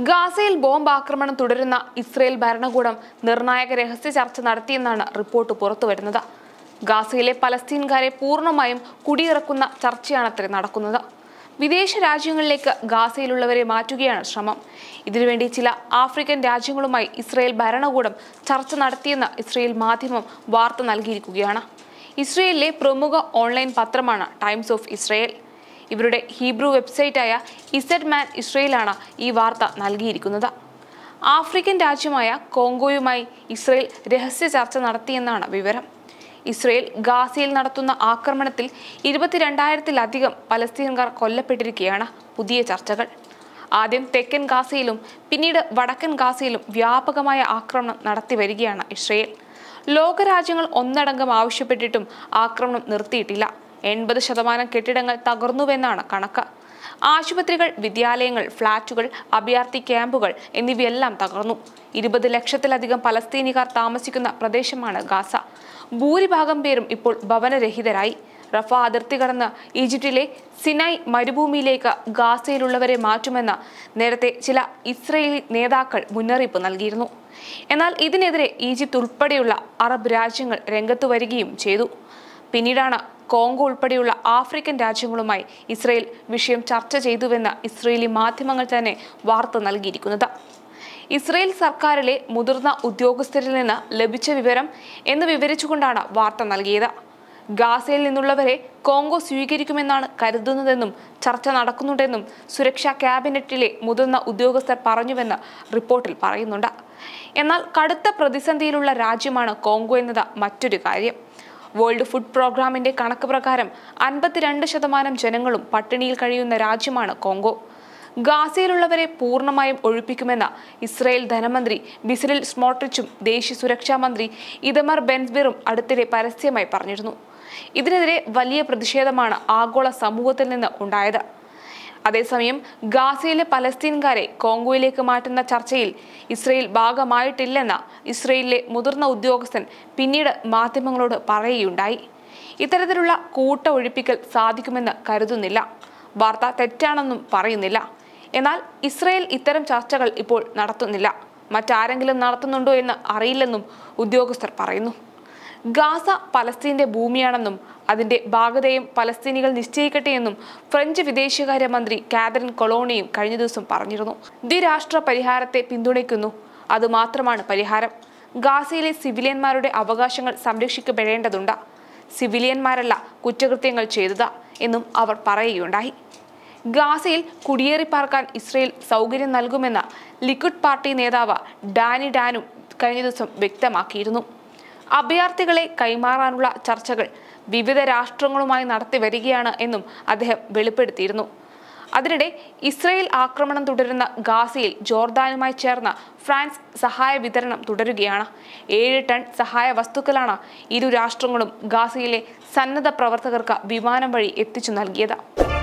ഗാസയിൽ ബോംബ് ആക്രമണം തുടരുന്ന ഇസ്രയേൽ ഭരണകൂടം നിർണായക രഹസ്യ ചർച്ച നടത്തിയെന്നാണ് റിപ്പോർട്ട് പുറത്തുവരുന്നത് ഗാസയിലെ പലസ്തീൻകാരെ പൂർണ്ണമായും കുടിയിറക്കുന്ന ചർച്ചയാണത്രേ നടക്കുന്നത് വിദേശ രാജ്യങ്ങളിലേക്ക് ഗാസയിലുള്ളവരെ മാറ്റുകയാണ് ശ്രമം ഇതിനുവേണ്ടി ചില ആഫ്രിക്കൻ രാജ്യങ്ങളുമായി ഇസ്രയേൽ ഭരണകൂടം ചർച്ച നടത്തിയെന്ന് ഇസ്രയേൽ മാധ്യമം വാർത്ത നൽകിയിരിക്കുകയാണ് ഇസ്രയേലിലെ പ്രമുഖ ഓൺലൈൻ പത്രമാണ് ടൈംസ് ഓഫ് ഇസ്രയേൽ ഇവരുടെ ഹീബ്രു വെബ്സൈറ്റായ ഇസഡ് മാൻ ഇസ്രയേലാണ് ഈ വാർത്ത നൽകിയിരിക്കുന്നത് ആഫ്രിക്കൻ രാജ്യമായ കോങ്കോയുമായി ഇസ്രയേൽ രഹസ്യ ചർച്ച നടത്തിയെന്നാണ് വിവരം ഇസ്രയേൽ ഗാസയിൽ നടത്തുന്ന ആക്രമണത്തിൽ ഇരുപത്തിരണ്ടായിരത്തിലധികം പലസ്തീൻകാർ കൊല്ലപ്പെട്ടിരിക്കുകയാണ് പുതിയ ചർച്ചകൾ ആദ്യം തെക്കൻ ഗാസയിലും പിന്നീട് വടക്കൻ ഗാസയിലും വ്യാപകമായ ആക്രമണം നടത്തി വരികയാണ് ഇസ്രയേൽ ലോകരാജ്യങ്ങൾ ഒന്നടങ്കം ആവശ്യപ്പെട്ടിട്ടും ആക്രമണം നിർത്തിയിട്ടില്ല എൺപത് ശതമാനം കെട്ടിടങ്ങൾ തകർന്നുവെന്നാണ് കണക്ക് ആശുപത്രികൾ വിദ്യാലയങ്ങൾ ഫ്ളാറ്റുകൾ അഭയാർത്ഥി ക്യാമ്പുകൾ എന്നിവയെല്ലാം തകർന്നു ഇരുപത് ലക്ഷത്തിലധികം പലസ്തീനികാർ താമസിക്കുന്ന പ്രദേശമാണ് ഗാസ ഭൂരിഭാഗം പേരും ഇപ്പോൾ ഭവനരഹിതരായി റഫ അതിർത്തി കടന്ന് ഈജിപ്തിലെ സിനായ് മരുഭൂമിയിലേക്ക് ഗാസയിലുള്ളവരെ മാറ്റുമെന്ന് നേരത്തെ ചില ഇസ്രയേലി നേതാക്കൾ മുന്നറിയിപ്പ് നൽകിയിരുന്നു എന്നാൽ ഇതിനെതിരെ ഈജിപ്ത് ഉൾപ്പെടെയുള്ള അറബ് രാജ്യങ്ങൾ രംഗത്തു വരികയും ചെയ്തു പിന്നീടാണ് കോങ്കോ ഉൾപ്പെടെയുള്ള ആഫ്രിക്കൻ രാജ്യങ്ങളുമായി ഇസ്രയേൽ വിഷയം ചർച്ച ചെയ്തുവെന്ന് ഇസ്രയേലി മാധ്യമങ്ങൾ തന്നെ വാർത്ത നൽകിയിരിക്കുന്നത് ഇസ്രയേൽ സർക്കാരിലെ മുതിർന്ന ഉദ്യോഗസ്ഥരിൽ നിന്ന് ലഭിച്ച വിവരം എന്ന് വിവരിച്ചുകൊണ്ടാണ് വാർത്ത നൽകിയത് ഗാസയിൽ നിന്നുള്ളവരെ കോങ്കോ സ്വീകരിക്കുമെന്നാണ് കരുതുന്നതെന്നും ചർച്ച നടക്കുന്നുണ്ടെന്നും സുരക്ഷാ ക്യാബിനറ്റിലെ മുതിർന്ന ഉദ്യോഗസ്ഥർ പറഞ്ഞുവെന്ന് റിപ്പോർട്ടിൽ പറയുന്നുണ്ട് എന്നാൽ കടുത്ത പ്രതിസന്ധിയിലുള്ള രാജ്യമാണ് കോങ്കോ എന്നത് മറ്റൊരു കാര്യം വേൾഡ് ഫുഡ് പ്രോഗ്രാമിന്റെ കണക്ക് പ്രകാരം അൻപത്തിരണ്ട് ശതമാനം ജനങ്ങളും പട്ടിണിയിൽ കഴിയുന്ന രാജ്യമാണ് കോങ്കോ ഗാസയിലുള്ളവരെ പൂർണ്ണമായും ഒഴിപ്പിക്കുമെന്ന് ഇസ്രായേൽ ധനമന്ത്രി ബിസിലിൽ സ്മോട്രിച്ചും ദേശീയ സുരക്ഷാ മന്ത്രി ഇതമർ ബെൻസ്ബിറും അടുത്തിടെ പരസ്യമായി പറഞ്ഞിരുന്നു ഇതിനെതിരെ വലിയ പ്രതിഷേധമാണ് ആഗോള സമൂഹത്തിൽ നിന്ന് ഉണ്ടായത് അതേസമയം ഗാസയിലെ പലസ്തീൻകാരെ കോങ്കോയിലേക്ക് മാറ്റുന്ന ചർച്ചയിൽ ഇസ്രയേൽ ഭാഗമായിട്ടില്ലെന്ന് ഇസ്രയേലിലെ മുതിർന്ന ഉദ്യോഗസ്ഥൻ പിന്നീട് മാധ്യമങ്ങളോട് പറയുകയുണ്ടായി ഇത്തരത്തിലുള്ള കൂട്ട ഒഴിപ്പിക്കൽ സാധിക്കുമെന്ന് കരുതുന്നില്ല വാർത്ത തെറ്റാണെന്നും പറയുന്നില്ല എന്നാൽ ഇസ്രയേൽ ഇത്തരം ചർച്ചകൾ ഇപ്പോൾ നടത്തുന്നില്ല മറ്റാരെങ്കിലും നടത്തുന്നുണ്ടോ എന്ന് അറിയില്ലെന്നും ഉദ്യോഗസ്ഥർ പറയുന്നു ഗാസ പലസ്തീന്റെ ഭൂമിയാണെന്നും അതിന്റെ ഭാഗതയും പലസ്തീനികൾ നിശ്ചയിക്കട്ടെ എന്നും ഫ്രഞ്ച് വിദേശകാര്യ മന്ത്രി കാതറിൻ കൊളോണിയും കഴിഞ്ഞ ദിവസം പറഞ്ഞിരുന്നു ദ്വിരാഷ്ട്ര പരിഹാരത്തെ പിന്തുണയ്ക്കുന്നു അതുമാത്രമാണ് പരിഹാരം ഗാസയിലെ സിവിലിയന്മാരുടെ അവകാശങ്ങൾ സംരക്ഷിക്കപ്പെടേണ്ടതുണ്ട് സിവിലിയന്മാരല്ല കുറ്റകൃത്യങ്ങൾ ചെയ്തത് എന്നും അവർ പറയുകയുണ്ടായി ഗാസയിൽ കുടിയേറി പാർക്കാൻ ഇസ്രയേൽ സൗകര്യം നൽകുമെന്ന് ലിക്വിഡ് പാർട്ടി നേതാവ് ഡാനി ഡാനും കഴിഞ്ഞ ദിവസം വ്യക്തമാക്കിയിരുന്നു അഭയാർത്ഥികളെ കൈമാറാനുള്ള ചർച്ചകൾ വിവിധ രാഷ്ട്രങ്ങളുമായി നടത്തി വരികയാണ് എന്നും അദ്ദേഹം വെളിപ്പെടുത്തിയിരുന്നു അതിനിടെ ഇസ്രയേൽ ആക്രമണം തുടരുന്ന ഗാസയിൽ ജോർദാനുമായി ചേർന്ന ഫ്രാൻസ് സഹായ വിതരണം തുടരുകയാണ് ഏഴ് ടൺ സഹായ വസ്തുക്കളാണ് ഇരു രാഷ്ട്രങ്ങളും ഗാസയിലെ സന്നദ്ധ പ്രവർത്തകർക്ക് വിമാനം വഴി എത്തിച്ചു നൽകിയത്